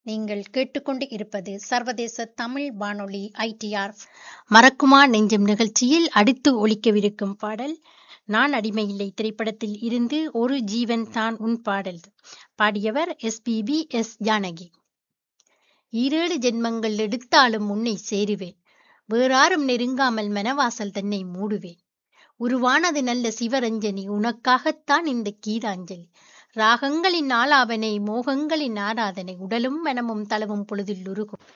நீங்கள் கேட்டுக்கொண்டு இருப்பது சர்வதேச தமிழ் வானொலி ஐடிஆர் மறக்குமா நெஞ்சம் நிகழ்ச்சியில் அடுத்து ஒலிக்கவிருக்கும் பாடல் நான் அடிமையில்லை திரைப்படத்தில் இருந்து ஒரு ஜீவன் தான் உன் பாடல் பாடியவர் எஸ்பிபி எஸ் ஜானகி ஈரேழு ஜென்மங்கள் எடுத்தாலும் உன்னை சேருவேன் வேறாரும் நெருங்காமல் மனவாசல் தன்னை மூடுவேன் உருவானது நல்ல சிவரஞ்சனி உனக்காகத்தான் இந்த கீதாஞ்சலி ராகங்களின் ஆலாபனை மோகங்களின் ஆராதனை உடலும் மனமும் தளவும் பொழுதில் உருகும்